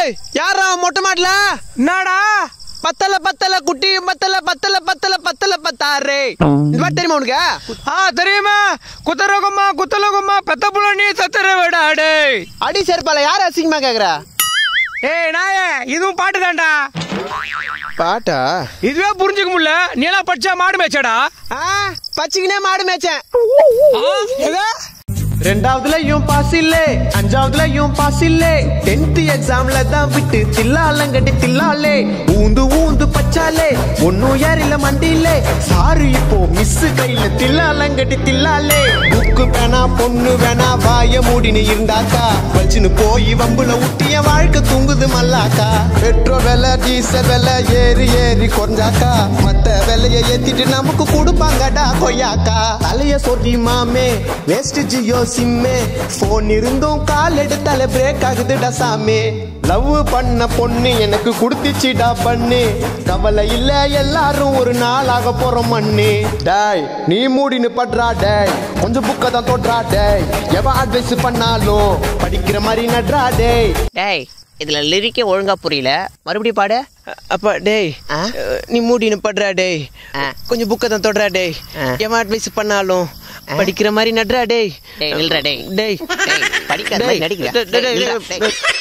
டேய் யாரா மொட்டை மாடல என்னடா பத்தல பத்தல குட்டி பத்தல பத்தல பத்தல பத்தல பத்தாறு இந்த மாதிரி தெரியுமா உனக்கு ஆ தெரியுமா குத்தரகம்மா குத்தலகம்மா பெத்த புள்ள நீ சத்தர விடா டேய் அடி செருப்பால யார் அசிங்கமா கேக்குற ஏய் நாயே இதுவும் பாட்டு தான்டா பாட்டா இதுவே புரிஞ்சுக்க முடியல நீ எல்லாம் படிச்சா மாடு மேய்ச்சடா ஆ பச்சிக்கினே மாடு மேய்ச்சேன் எதா ரெண்டாவதுலயும் பாஸ் இல்லே அஞ்சாவதுலயும் பாஸ் இல்லே டென்த் எக்ஸாம்ல தான் விட்டு தில்லாலங்கட்டி தில்லாலே ஊந்து ஊந்து பச்சாலே ஒன்னும் ஏறில மண்டியிலே சாரு இப்போ மிஸ் கையில தில்லாலங்கட்டி தில்லாலே புக்கு வேணா பொண்ணு வேணா வாய மூடின்னு இருந்தாக்கா வச்சுன்னு போய் வம்புல ஊட்டிய வாழ்க்கை தூங்குது மல்லாக்கா பெட்ரோல் விலை டீசல் விலை ஏறி ஏறி குறைஞ்சாக்கா மத்த விலையை ஏத்திட்டு நமக்கு கொடுப்பாங்கடா கொய்யாக்கா தலைய சொறி மாமே வேஸ்ட் ஜியோ சிம்மே போன் இருந்தும் கால் எடுத்தாலே பிரேக் ஆகுதுடா சாமி லவ் பண்ண பொண்ணு எனக்கு கொடுத்துச்சுடா பண்ணு கவலை இல்ல எல்லாரும் ஒரு நாள் ஆக போறோம் மண்ணு டேய் நீ மூடின்னு படுறா டேய் கொஞ்சம் புக்கை தான் தொட்றா டேய் எவன் அட்வைஸ் பண்ணாலும் படிக்கிற மாதிரி நட்றா டேய் டேய் இதுல லிரிக்கே ஒழுங்கா புரியல மறுபடியும் பாடு அப்பா டேய் ஆ? நீ மூடின்னு படுறா டேய் ஆ. கொஞ்சம் புக்கை தான் தொடுறா டேய் ஆ. எவன் அட்வைஸ் பண்ணாலும் படிக்கிற மாதிரி நட்றா டேய் டேய் நில்றா டேய் டேய் டேய் படிக்காத மாதிரி நடிக்கிற டேய், டேய், டேய், டேய், நில்றா, டேய்.